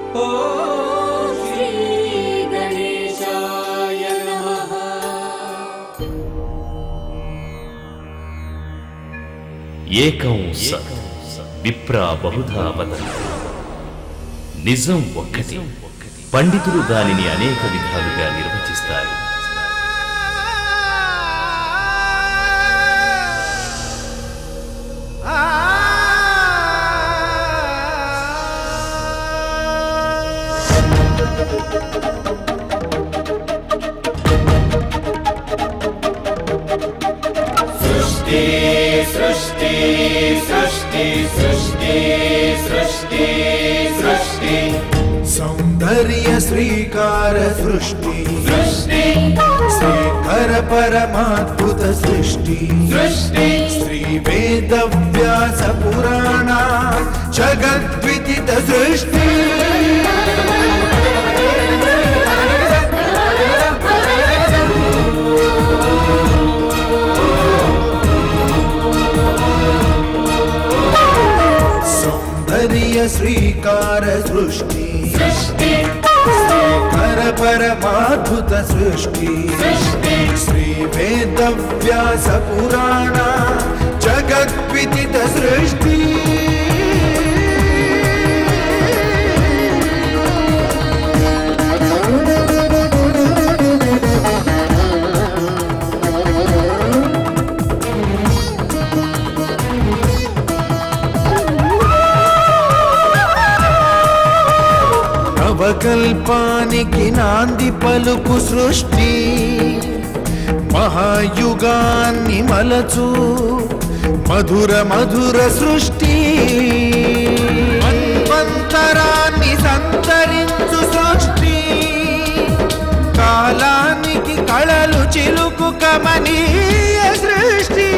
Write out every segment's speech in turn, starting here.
श्रीगणेशाय नमः ఏకం సత్ విప్రా బహుధా వదంతి నిజం ఒక్కటి పండితులు దానిని అనేక విధాలుగా నిర్వచిస్తారు सृष्टि सृष्टि सृष्टि सृष्टि सृष्टि सृष्टि सौन्दर्य श्रीकार सृष्टि सृष्टि श्रीकर परमाद्भुत सृष्टि सृष्टि श्रीवेदव्यास पुराणा जगद्विदित सृष्टि सौन्दर्य श्रीकार सृष्टि सृष्टि श्रीकर परमाद्भुत सृष्टि सृष्टि श्रीवेदव्यास पुराणा जगद्विदित सृष्टि నవకల్పానికి నాంది పలుకు సృష్టి మహాయుగాన్ని మలచు మధుర మధుర సృష్టి మన్వంతరాన్ని సంతరించు సృష్టి కాలానికి కళలు చిలుకు కమనీయ సృష్టి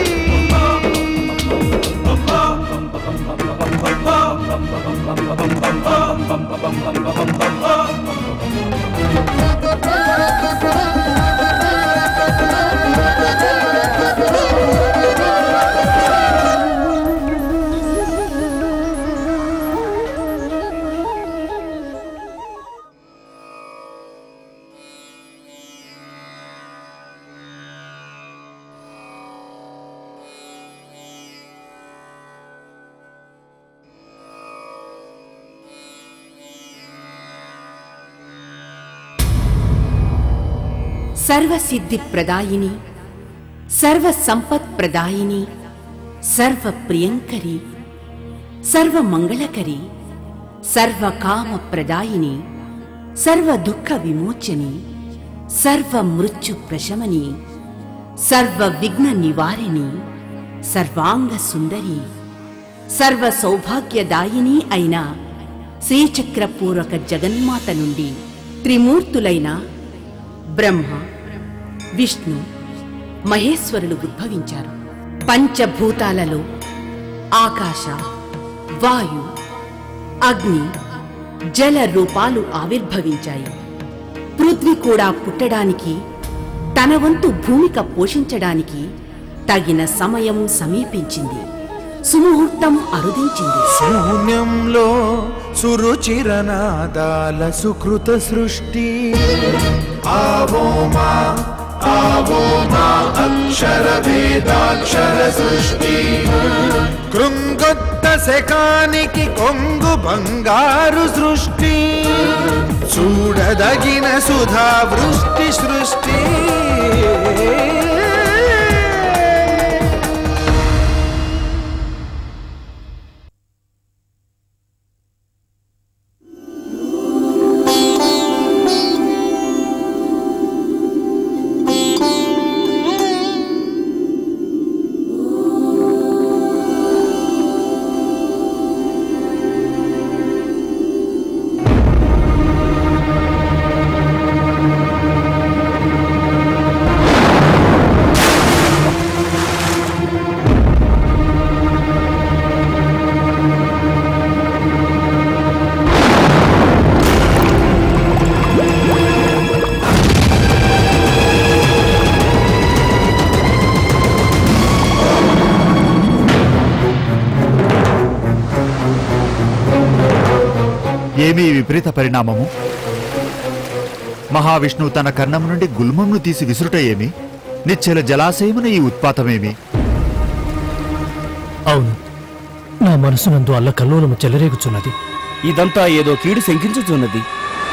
సర్వసిద్ధి ప్రదాయిని సర్వ సంపత్ ప్రదాయిని సర్వ ప్రియంకరి సర్వ మంగళకరి సర్వ కామ ప్రదాయిని సర్వ దుఃఖ విమోచని సర్వ మృత్యు ప్రశమని సర్వ విఘ్న నివారిణి సర్వాంగ సుందరి సర్వ సౌభాగ్యదాయిని అయిన శ్రీచక్రపూర్వక జగన్మాత నుండి త్రిమూర్తులైన బ్రహ్మ విష్ణు మహేశ్వరులు ఉద్భవించారు పంచభూతాలలో ఆకాశ వాయు అగ్ని జల రూపాలు ఆవిర్భవించాయి పృథ్వీ కూడా పుట్టడానికి తన వంతు భూమిక పోషించడానికి తగిన సమయం సమీపించింది సుముహూర్తం అరుదించింది శూన్యంలో సురుచిరనాదాల సుకృత సృష్టి ఆవో మా ఆవో మా అక్షర వేదాక్షర సృష్టి కృంగొత్త శకానికి కొంగు బంగారు సృష్టి చూడదగిన సుధా వృష్టి సృష్టి ఏమీ ఈ విపరీత పరిణామము మహావిష్ణువు తన కన్నం నుండి గుల్మంను తీసి విసురుట ఏమి నిశ్చల జలాశయమున ఈ ఉత్పాతమేమి అవును నా మనసునందు అల్లకల్లోలము చెలరేగుచున్నది ఇదంతా ఏదో కీడు శంకించుచున్నది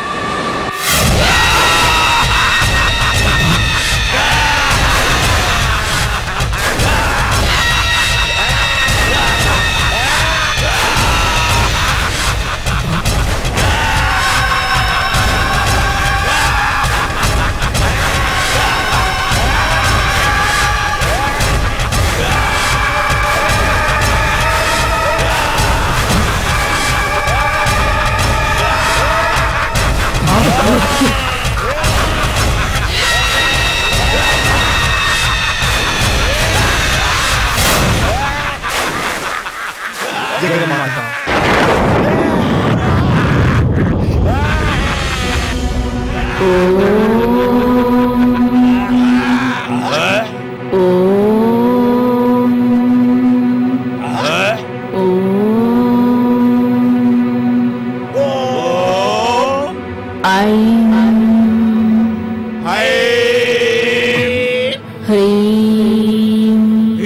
హ్రీం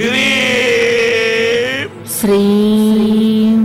శ్రీం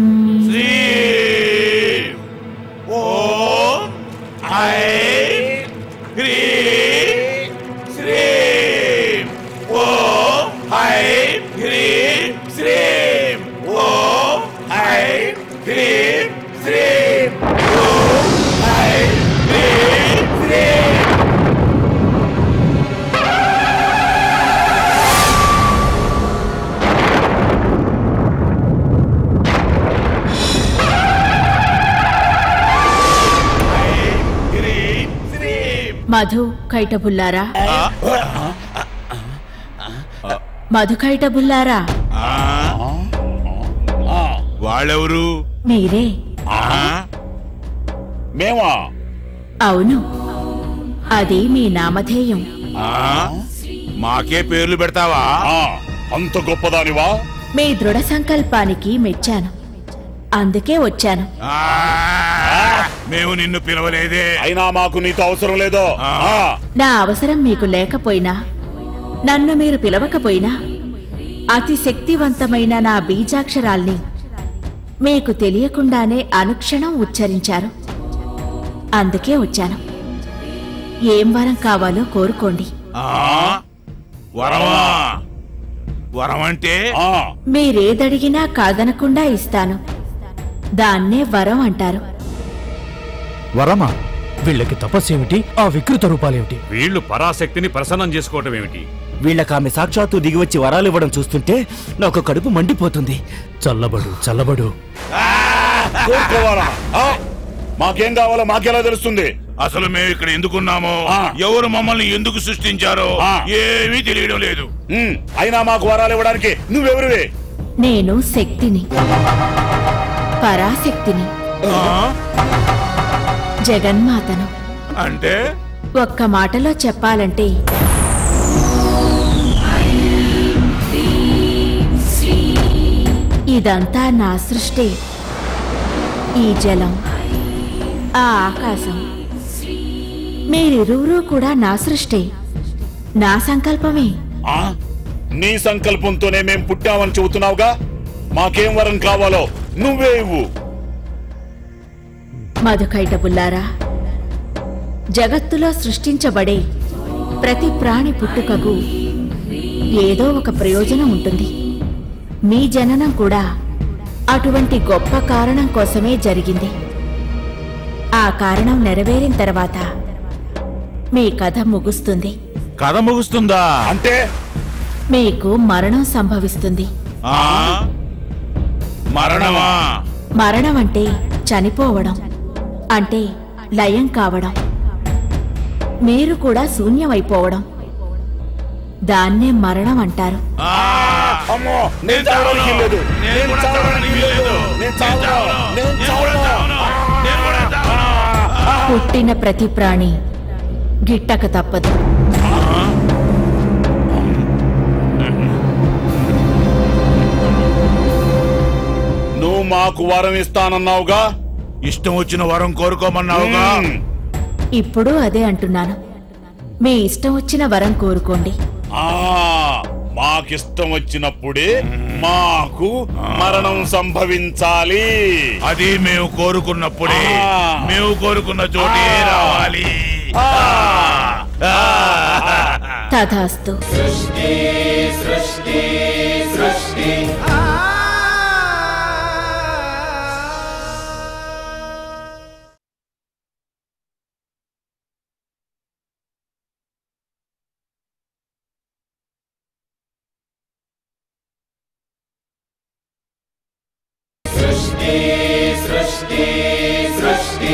మధు కైటబుల్లారా మధు కైటబుల్లారా వాళ్ళెవరు మీరే మేమా అవును అది మీ నామధేయం మాకే పేర్లు పెడతావా అంత గొప్పదానివా మీ దృఢ సంకల్పానికి మెచ్చాను అందుకే వచ్చాను ఆ, మేము నిన్ను పిలవలేదే అయినా మాకు నీతో అవసరం లేదో ఆ, నా అవసరం మీకు లేకపోయినా నన్ను మీరు పిలవకపోయినా అతి శక్తివంతమైన నా బీజాక్షరాల్ని మీకు తెలియకుండానే అనుక్షణం ఉచ్చరించారు అందుకే వచ్చాను ఏం వరం కావాలో కోరుకోండి ఆ, వరమా వరం అంటే ఆ, మీరేదడిగినా కాదనకుండా ఇస్తాను దాన్నే వరం అంటారు వరమా వీళ్ళకి తపస్సేమిటి ఆ వికృత రూపాలేమిటి వీళ్ళు పరాశక్తిని ప్రసన్నం చేసుకోవటం ఏమిటి వీళ్ళకి ఆమె సాక్షాత్తు దిగివచ్చి వరాలు ఇవ్వడం చూస్తుంటే నాకు కడుపు మండిపోతుంది చల్లబడు చల్లబడు కోరుకోవాలా ఆ, మాకేం కావాలో మాకెలా తెలుస్తుంది అసలు మేము ఇక్కడ ఎందుకున్నామో ఆ. ఎవరు మమ్మల్ని ఎందుకు సృష్టించారో ఆ. ఏమీ తెలియడం లేదు ఉమ్, అయినా మాకు వరాలు ఇవ్వడానికి నువ్వెవరివే నేను శక్తిని పరాశక్తిని ఆ? జగన్మాతను అంటే ఒక్క మాటలో చెప్పాలంటే ఇదంతా నా సృష్టి ఈ జలం ఆ ఆకాశం మీరిరువురూ కూడా నా సృష్టి నా సంకల్పమే ఆ, నీ సంకల్పంతోనే మేం పుట్టామని చెబుతున్నావుగా మాకేం వరం కావాలో నువ్వే ఇవ్వు మధుకైటబుల్లారా జగత్తులో సృష్టించబడే ప్రతి ప్రాణి పుట్టుకకు ఏదో ఒక ప్రయోజనం ఉంటుంది మీ జననం కూడా అటువంటి గొప్ప కారణం కోసమే జరిగింది ఆ కారణం నెరవేరిన తర్వాత మీ కథ ముగుస్తుంది కథ ముగుస్తుందా అంటే మీకు మరణం సంభవిస్తుంది ఆ? మరణమా మరణం అంటే చనిపోవడం అంటే లయం కావడం మీరు కూడా శూన్యమైపోవడం దాన్నే మరణం అంటారు ఆ! అమ్మో నేను చావడానికి లేదు నేను నేను కూడా చావడానికి చావడానికి లేదు లేదు. నేను నేను చావను చావను. నేను నేను కూడా చావను చావను. నేను కూడా చావను. పుట్టిన ప్రతి ప్రాణి గిట్టక తప్పదు నువ్వు మాకు వరం ఇస్తానన్నావుగా ఇష్టం వచ్చిన వరం కోరుకోమన్నావుగా ఇప్పుడు అదే అంటున్నాను మీ ఇష్టం వచ్చిన వరం కోరుకోండి ఆ మాకిష్టం వచ్చినప్పుడే మాకు మరణం సంభవించాలి అది మేము కోరుకున్నప్పుడే ఆ. మేము కోరుకున్న చోటే ఆ. రావాలి తథాస్తు సృష్టి సృష్టి సృష్టి సృష్టి సృష్టి సృష్టి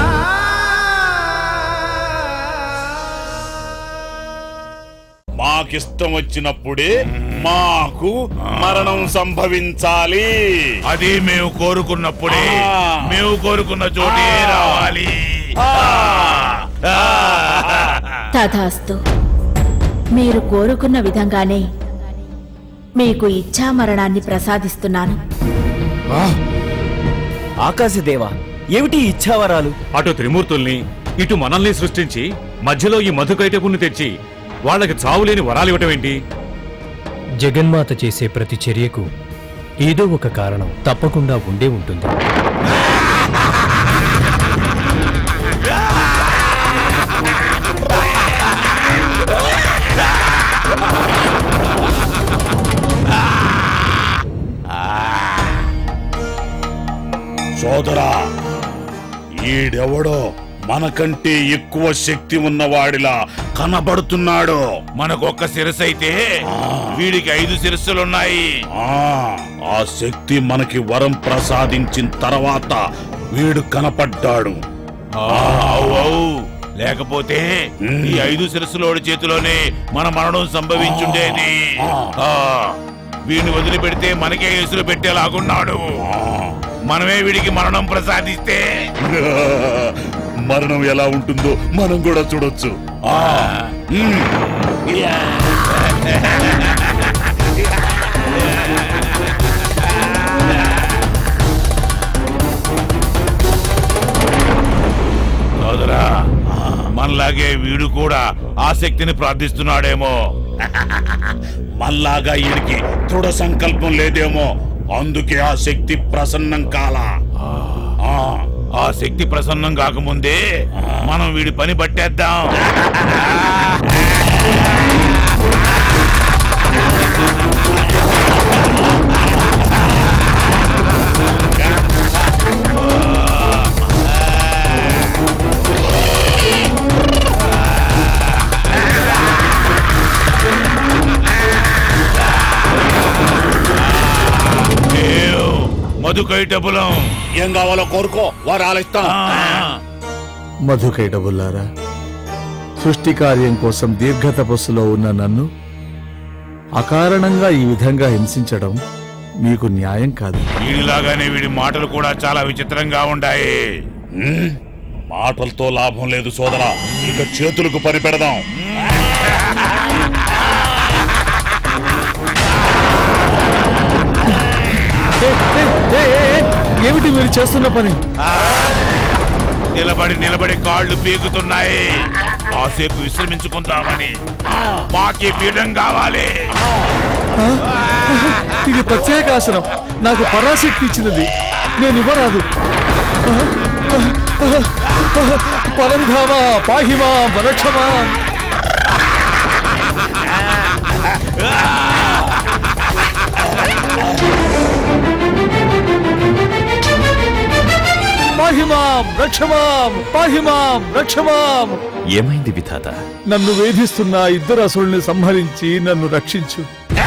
మాకిష్టం వచ్చినప్పుడే మాకు మరణం సంభవించాలి అది మేము కోరుకున్నప్పుడే ఆ. మేము కోరుకున్న చోటే ఆ. రావాలి తథాస్తు మీరు కోరుకున్న విధంగానే మీకు ఇచ్ఛామరణాన్ని ప్రసాదిస్తున్నాను ఆకాశదేవా ఏమిటి ఈ ఇచ్చావరాలు అటు త్రిమూర్తుల్ని ఇటు మనల్ని సృష్టించి మధ్యలో ఈ మధుకైటపుని తెచ్చి వాళ్ళకి చావులేని వరాలు ఇవ్వటం ఏంటి జగన్మాత చేసే ప్రతి చర్యకు ఏదో ఒక కారణం తప్పకుండా ఉండే ఉంటుంది సోదరా ఈడెవడో మనకంటే ఎక్కువ శక్తి ఉన్నవాడిలా కనబడుతున్నాడు మనకు ఒక్క శిరస్సు అయితే వీడికి ఐదు శిరస్సులున్నాయి ఆ ఆ శక్తి మనకి వరం ప్రసాదించిన తర్వాత వీడు కనపడ్డాడు ఆ, అవు, అవు. లేకపోతే ఈ ఐదు శిరస్సులోడి చేతిలోనే మన మరణం సంభవించుండేది ఆ, వీడిని వదిలిపెడితే మనకే ఎసురు పెట్టేలాగున్నాడు మనమే వీడికి మరణం ప్రసాదిస్తే మరణం ఎలా ఉంటుందో మనం కూడా చూడొచ్చు ఆ, ఉమ్. సోదరా మనలాగే వీడు కూడా ఆ శక్తిని ప్రార్థిస్తున్నాడేమో మళ్ళాగా ఈయనకి దృఢ సంకల్పం లేదేమో అందుకే ఆ శక్తి ప్రసన్నం కాలా ఆ, ఆ శక్తి ప్రసన్నం కాకముందే మనం వీడి పని పట్టేద్దాం ఏవ్, మధుకైటబులం ఏం కావాలో కోరుకో వారు ఆలోచిస్తాం మధుకైటబుల్లారా సృష్టి కార్యం కోసం దీర్ఘ తపస్సులో ఉన్న నన్ను అకారణంగా ఈ విధంగా హింసించడం మీకు న్యాయం కాదు వీడిలాగానే వీడి మాటలు కూడా చాలా విచిత్రంగా ఉన్నాయి ఉమ్, మాటలతో లాభం లేదు సోదరా ఇక చేతులకు పని పెడదాం ఏమిటి మీరు చేస్తున్న పని నిలబడి నిలబడి కాళ్ళు పీకుతున్నాయి కాసేపు విశ్రమించుకుందామని మాకి పీఠం కావాలి ఇది ప్రత్యేక ఆసనం నాకు పరాశక్తి ఇచ్చినది నేను ఇవ్వరాదు పరంధామా పాహిమా వరక్షమా పాహిమాం రక్షమాం పాహిమాం రక్షమాం ఏమైంది విధాత నన్ను వేధిస్తున్న ఇద్దరు అసురుల్ని సంహరించి నన్ను రక్షించు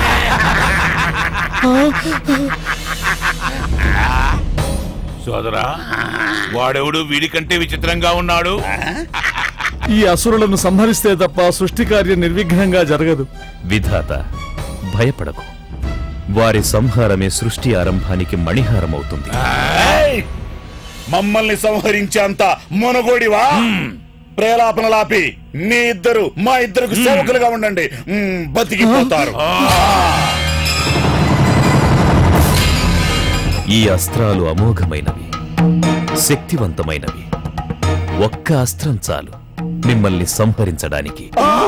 సోదరా వాడెవడు వీడికంటే విచిత్రంగా ఉన్నాడు ఈ అసురులను సంహరిస్తే తప్ప సృష్టి కార్యం నిర్విఘ్నంగా జరగదు విధాత భయపడకు వారి సంహారమే సృష్టి ఆరంభానికి మణిహారమవుతుంది ఏయ్! మమ్మల్ని సంహరించేంత మొనగోడివా ప్రేలాపనలాపి మీ ఇద్దరు మా ఇద్దరికి సేవకులుగా ఉండండి ఉమ్, బతికిపోతారు ఈ అస్త్రాలు అమోఘమైనవి శక్తివంతమైనవి ఒక్క అస్త్రం చాలు మిమ్మల్ని సంహరించడానికి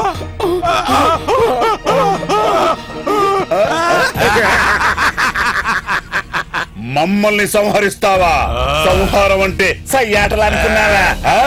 మమ్మల్ని సంహరిస్తావా సంహారం అంటే సయ్యాటలు అనుకున్నావా ఆ?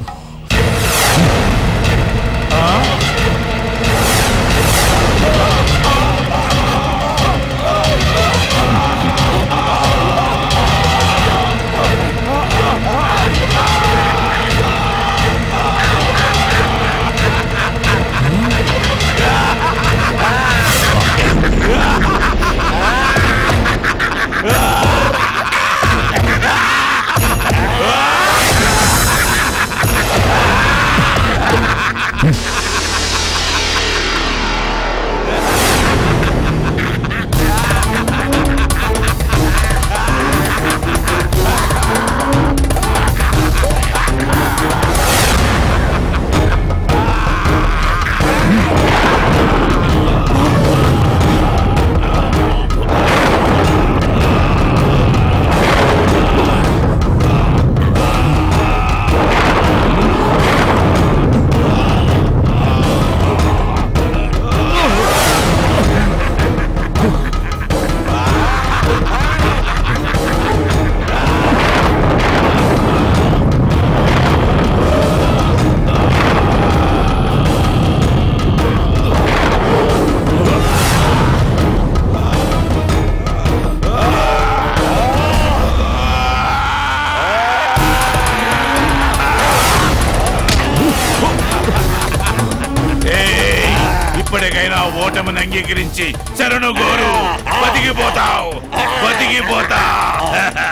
ఏయ్! ఇప్పటికైనా ఓటమిని అంగీకరించి శరణు గోరు బతికిపోతావు బతికిపోతావు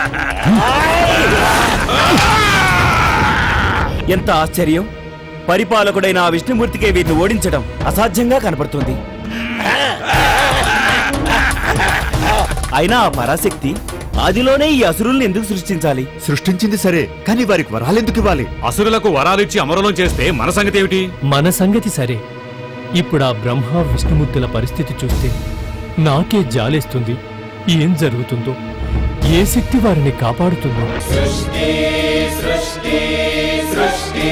ఎంత ఆశ్చర్యం పరిపాలకుడైన ఆ విష్ణుమూర్తికే వీరిని ఓడించడం అసాధ్యంగా కనపడుతుంది అయినా ఆ పరాశక్తి ఆదిలోనే ఈ అసురుల్ని ఎందుకు సృష్టించాలి సృష్టించింది సరే కానీ వారికి వరాలెందుకు ఇవ్వాలి అసురులకు వరాలిచ్చి అమరలం చేస్తే మన సంగతి ఏమిటి మన సంగతి సరే ఇప్పుడు ఆ బ్రహ్మ విష్ణుమూర్తుల పరిస్థితి చూస్తే నాకే జాలేస్తుంది ఏం జరుగుతుందో ఏ శక్తి వారిని కాపాడుతుందో సృష్టి సృష్టి సృష్టి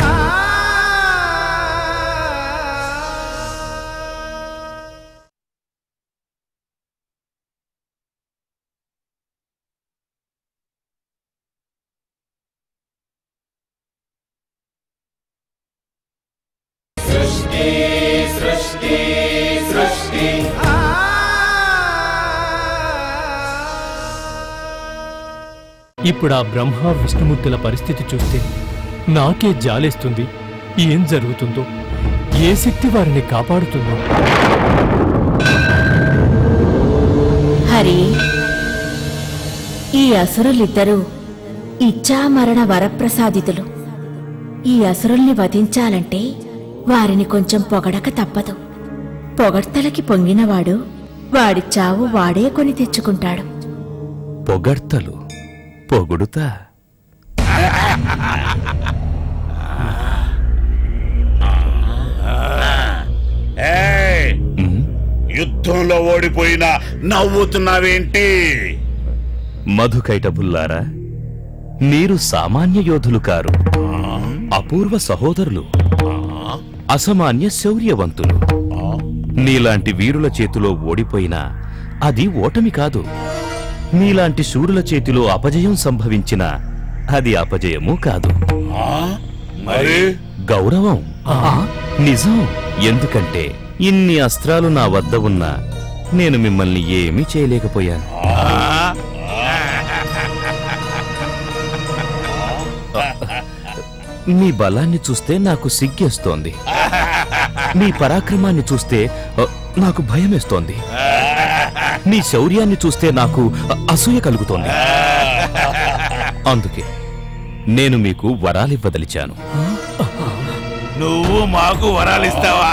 సృష్టి సృష్టి సృష్టి ఇప్పుడు ఆ బ్రహ్మ విష్ణుమూర్తుల పరిస్థితి చూస్తే నాకే జాలేస్తుంది ఏం జరుగుతుందో ఏ శక్తి వారిని కాపాడుతుందో హరి ఈ అసురులిద్దరూ ఇచ్చామరణ వరప్రసాదితులు ఈ అసురుల్ని వధించాలంటే వారిని కొంచెం పొగడక తప్పదు పొగడ్తలకి పొంగినవాడు వాడి చావు వాడే కొని తెచ్చుకుంటాడు పొగడ్తలు పొగుడుతా ఏయ్! యుద్ధంలో ఓడిపోయినా నవ్వుతున్నావేంటి మధుకైటబుల్లారా మీరు సామాన్య యోధులు కారు అపూర్వ సహోదరులు అసమాన్య శౌర్యవంతులు నీలాంటి వీరుల చేతిలో ఓడిపోయినా అది ఓటమి కాదు నీలాంటి శూరుల చేతిలో అపజయం సంభవించిన అది అపజయము కాదు మరి గౌరవం నిజం ఎందుకంటే ఇన్ని అస్త్రాలు నా వద్ద ఉన్నా నేను మిమ్మల్ని ఏమీ చేయలేకపోయాను మీ బలాన్ని చూస్తే నాకు సిగ్గేస్తోంది మీ పరాక్రమాన్ని చూస్తే అ, నాకు భయమేస్తోంది మీ శౌర్యాన్ని చూస్తే నాకు అ, అసూయ కలుగుతోంది అందుకే నేను మీకు వరాలివ్వదలిచాను నువ్వు మాకు వరాలిస్తావా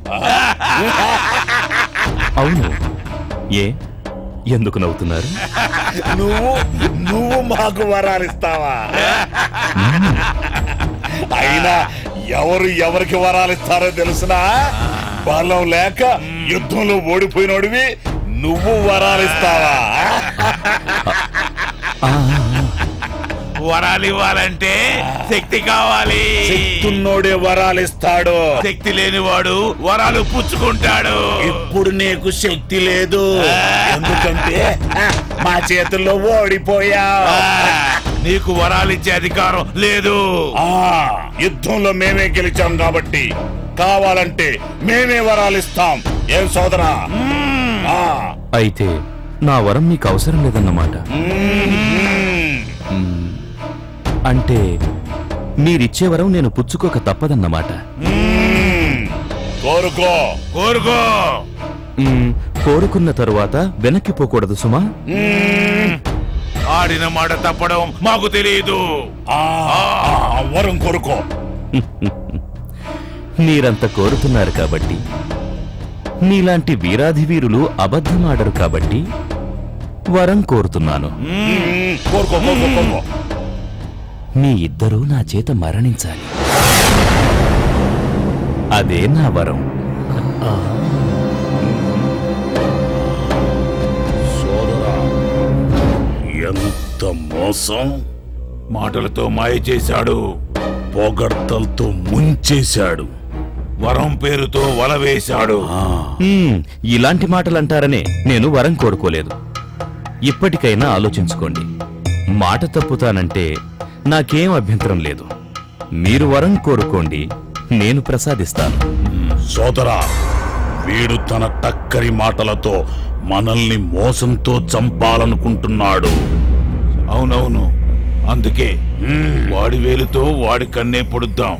అవును ఏ ఎందుకు నవ్వుతున్నారు నువ్వు నువ్వు మాకు వరాలిస్తావా అయినా ఎవరు ఎవరికి వరాలిస్తారో తెలుసునా బలం లేక యుద్ధంలో ఓడిపోయినోడివి నువ్వు వరాలిస్తావా ఆ, వరాలు ఇవ్వాలంటే శక్తి కావాలి శక్తున్నోడే వరాలిస్తాడు శక్తి లేనివాడు వరాలు పుచ్చుకుంటాడు ఇప్పుడు నీకు శక్తి లేదు ఎందుకంటే ఆ, మా చేతుల్లో ఓడిపోయా నీకు వరాలు ఇచ్చే అధికారం లేదు యుద్ధంలో మేమే గెలిచాం కాబట్టి కావాలంటే మేమే వరాలిస్తాం ఏం సోదరా ఆ, అయితే నా వరం మీకు అవసరం లేదన్నమాట మ్మ్. అంటే మీరిచ్చే వరం నేను పుచ్చుకోక తప్పదన్నమాట కోరుకో కోరుకో మ్మ్. కోరుకున్న తరువాత వెనక్కి పోకూడదు సుమా ఆడిన మాట తప్పడం మాకు తెలియదు వరం కోరుకో మీరంత కోరుతున్నారు కాబట్టి నీలాంటి వీరాధి వీరులు అబద్ధమాడరు కాబట్టి వరం కోరుతున్నాను కోరుకో కోరుకో కోరుకో మీ ఇద్దరూ నా చేత మరణించాలి అదే నా వరం సోదరా ఎంత మోసం మాటలతో మాయ చేశాడు పొగడ్తలతో ముంచేశాడు వరం పేరుతో వల వేశాడు మ్మ్, ఇలాంటి మాటలంటారనే నేను వరం కోరుకోలేదు ఇప్పటికైనా ఆలోచించుకోండి మాట తప్పుతానంటే నాకేం అభ్యంతరం లేదు మీరు వరం కోరుకోండి నేను ప్రసాదిస్తాను సోదరా వీడు తన టక్కరి మాటలతో మనల్ని మోసంతో చంపాలనుకుంటున్నాడు అవునవును అందుకే వాడి వేలుతో వాడి కన్నే పొడుద్దాం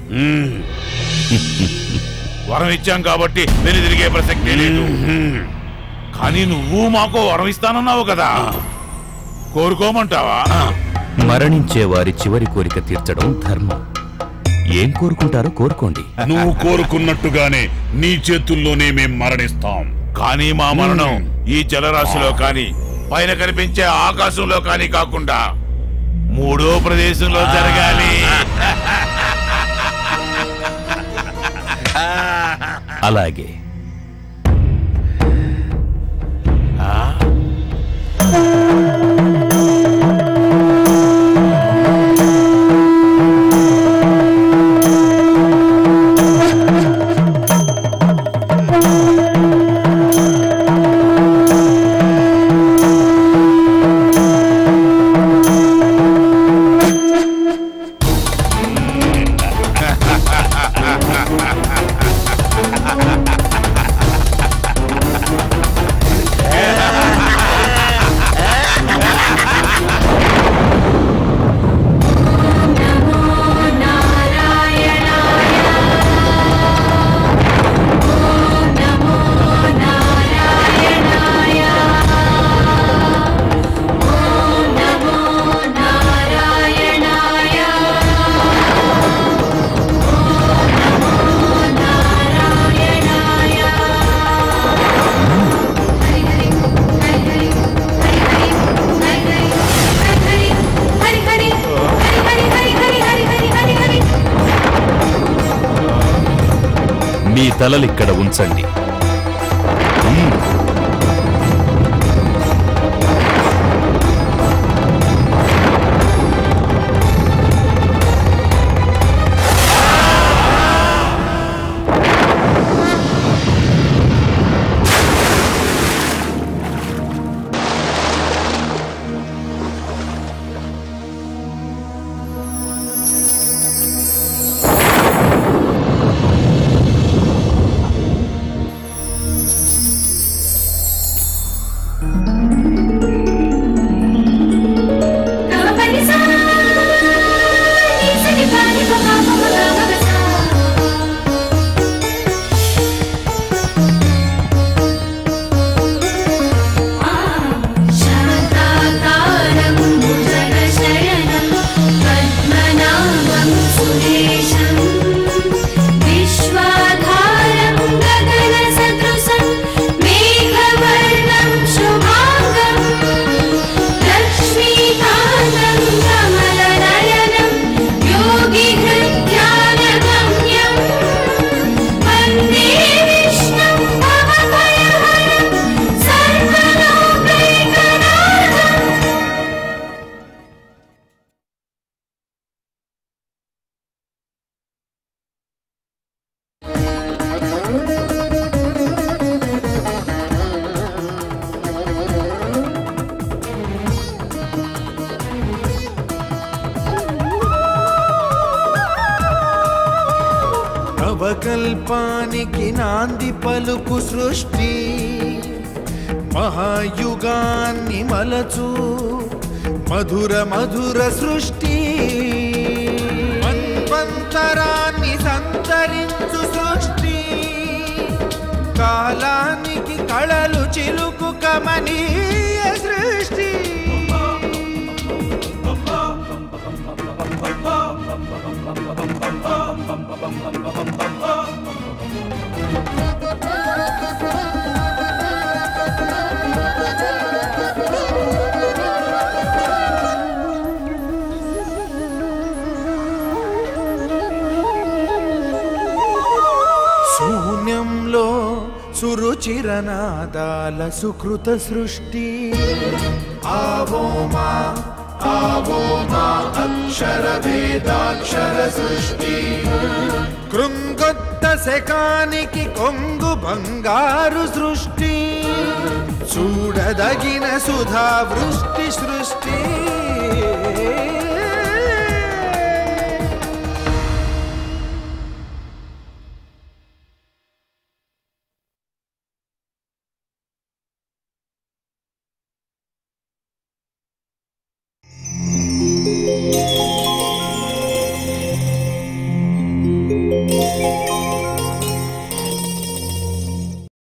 వరం ఇచ్చాం కాబట్టి వెను తిరిగే ప్రసక్తే లేదు కానీ నువ్వు మాకు వరం ఇస్తానన్నావు కదా కోరుకోమంటావా మరణించే వారి చివరి కోరిక తీర్చడం ధర్మం ఏం కోరుకుంటారో కోరుకోండి నువ్వు కోరుకున్నట్టుగానే నీ చేతుల్లోనే మేం మరణిస్తాం కానీ మా మరణం ఈ జలరాశిలో కానీ పైన కనిపించే ఆకాశంలో కానీ కాకుండా మూడో ప్రదేశంలో జరగాలి అలాగే మీ తలలిక్కడ ఉంచండి మ్మ్. నవకల్పానికి నాంది పలుకు సృష్టి మహాయుగాన్ని మలచు మధుర మధుర సృష్టి మన్వంతరాన్ని సంతరించు సృష్టి కాలానికి కళలు చిలుకు కమనీయ సృష్టి శూన్యంలో సురుచిరనాదాల సుకృత సృష్టి ఆవోమా ఆవోమా అక్షర వేదాక్షర సృష్టి కృంగొత్త శకానికి కొంగు బంగారు సృష్టి చూడదగిన సుధా వృష్టి సృష్టి